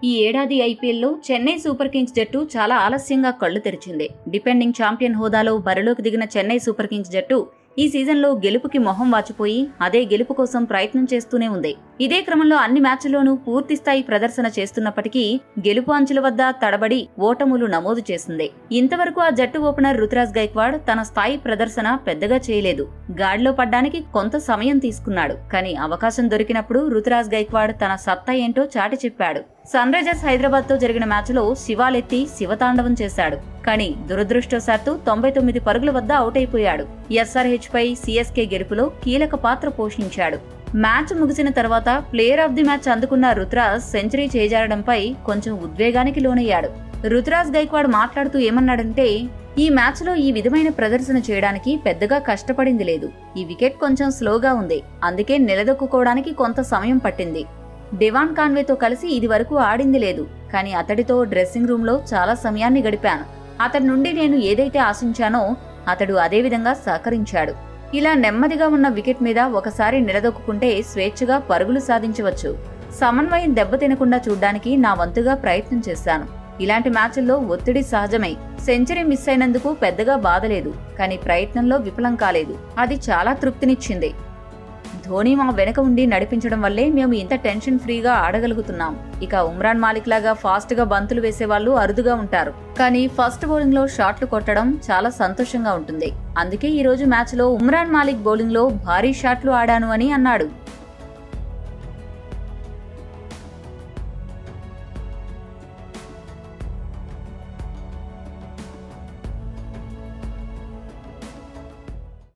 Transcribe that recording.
ఈ ఏడాది ఐపీఎల్లో చెన్నై సూపర్ కింగ్స్ జట్టు చాలా ఆలస్యంగా కళ్లు తెరిచింది డిపెండింగ్ ఛాంపియన్ హోదాలో బరిలోకి దిగిన చెన్నై సూపర్ కింగ్స్ జట్టు ఈ సీజన్లో గెలుపుకి మొహం వాచిపోయి అదే గెలుపు కోసం ప్రయత్నం చేస్తూనే ఉంది ఇదే క్రమంలో అన్ని మ్యాచ్ల్లోనూ పూర్తి స్థాయి ప్రదర్శన చేస్తున్నప్పటికీ గెలుపు అంచుల వద్ద తడబడి ఓటములు నమోదు చేసింది ఇంతవరకు ఆ జట్టు ఓపెనర్ రుతురాజ్ గైక్వాడ్ తన స్థాయి ప్రదర్శన పెద్దగా చేయలేదు గాడిలో పడ్డానికి కొంత సమయం తీసుకున్నాడు కానీ అవకాశం దొరికినప్పుడు రుతురాజ్ గైక్వాడ్ తన సత్తా ఏంటో చాటి చెప్పాడు సన్ రైజర్స్ హైదరాబాద్ తో జరిగిన మ్యాచ్లో శివాలెత్తి శివతాండవం చేశాడు కానీ దురదృష్టవశాత్తు తొంభై తొమ్మిది పరుగుల వద్ద అవుట్ అయిపోయాడు ఎస్ఆర్హెచ్ పై సిఎస్కే గెలుపులో కీలక పాత్ర పోషించాడు మ్యాచ్ ముగిసిన తర్వాత ప్లేయర్ ఆఫ్ ది మ్యాచ్ అందుకున్న రుతురాజ్ సెంచరీ చేజారడంపై కొంచెం ఉద్వేగానికి లోనయ్యాడు రుతురాజ్ గైక్వాడ్ మాట్లాడుతూ ఏమన్నాడంటే ఈ మ్యాచ్లో ఈ విధమైన ప్రదర్శన చేయడానికి పెద్దగా కష్టపడింది లేదు ఈ వికెట్ కొంచెం స్లోగా ఉంది అందుకే నిలదొక్కుకోవడానికి కొంత సమయం పట్టింది డివాన్ కాన్వేతో కలిసి ఇది వరకు ఆడింది లేదు కానీ అతడితో డ్రెస్సింగ్ రూమ్లో చాలా సమయాన్ని గడిపాను అతడి నుండి నేను ఏదైతే ఆశించానో అతడు అదే విధంగా సహకరించాడు ఇలా నెమ్మదిగా ఉన్న వికెట్ మీద ఒకసారి నిలదొక్కుంటే స్వేచ్ఛగా పరుగులు సాధించవచ్చు సమన్వయం దెబ్బతినకుండా చూడ్డానికి నా వంతుగా ప్రయత్నం చేశాను ఇలాంటి మ్యాచ్ల్లో ఒత్తిడి సహజమే సెంచరీ మిస్ అయినందుకు పెద్దగా బాధలేదు కానీ ప్రయత్నంలో విఫలం కాలేదు అది చాలా తృప్తినిచ్చింది ధోని మా వెనక ఉండి నడిపించడం వల్లే మేము ఇంత టెన్షన్ ఫ్రీగా ఆడగలుగుతున్నాం ఇక ఉమ్రాన్ మాలిక్ లాగా ఫాస్ట్ గా బంతులు వేసే వాళ్ళు అరుదుగా ఉంటారు కానీ ఫస్ట్ బౌలింగ్ లో షాట్లు కొట్టడం చాలా సంతోషంగా ఉంటుంది అందుకే ఈ రోజు మ్యాచ్ లో ఉమ్రాన్ మాలిక్ బౌలింగ్ లో భారీ షాట్లు ఆడాను అని అన్నాడు